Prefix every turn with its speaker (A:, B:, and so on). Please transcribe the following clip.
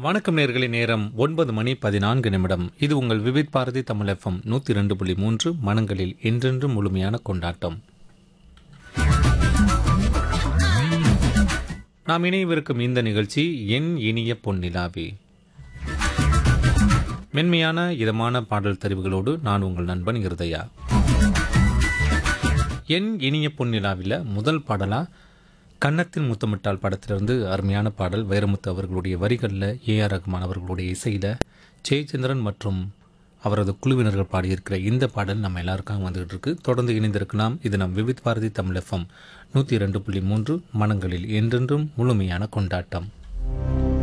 A: வணக்கம் நேர்களை நேரம் ஒன்பது மணி பதினான்கு நிமிடம் இது உங்கள் விவித் பாரதி தமிழ் எஃப்எம் நூற்றி ரெண்டு புள்ளி மூன்று மனங்களில் என்றென்றும் முழுமையான கொண்டாட்டம் நாம் இணையவிருக்கும் இந்த நிகழ்ச்சி என் இனிய பொன்னிலாவே மென்மையான இதமான பாடல் தெரிவுகளோடு நான் உங்கள் நண்பன் இருதயா என் இனிய பொன்னிலாவில் முதல் பாடலா கன்னத்தில் முத்தமிட்டால் படத்திலிருந்து அருமையான பாடல் வைரமுத்து அவர்களுடைய வரிகளில் ஏ ஆர் ரகுமான் அவர்களுடைய இசையில் ஜெயச்சந்திரன் மற்றும் அவரது குழுவினர்கள் பாடியிருக்கிற இந்த பாடல் நம்ம எல்லாருக்கும் வந்துகிட்டு இருக்கு தொடர்ந்து இணைந்திருக்கலாம் இது நம் விவித் பாரதி தமிழ் எஃப்எம் நூற்றி ரெண்டு புள்ளி மூன்று மனங்களில் என்றென்றும் முழுமையான கொண்டாட்டம்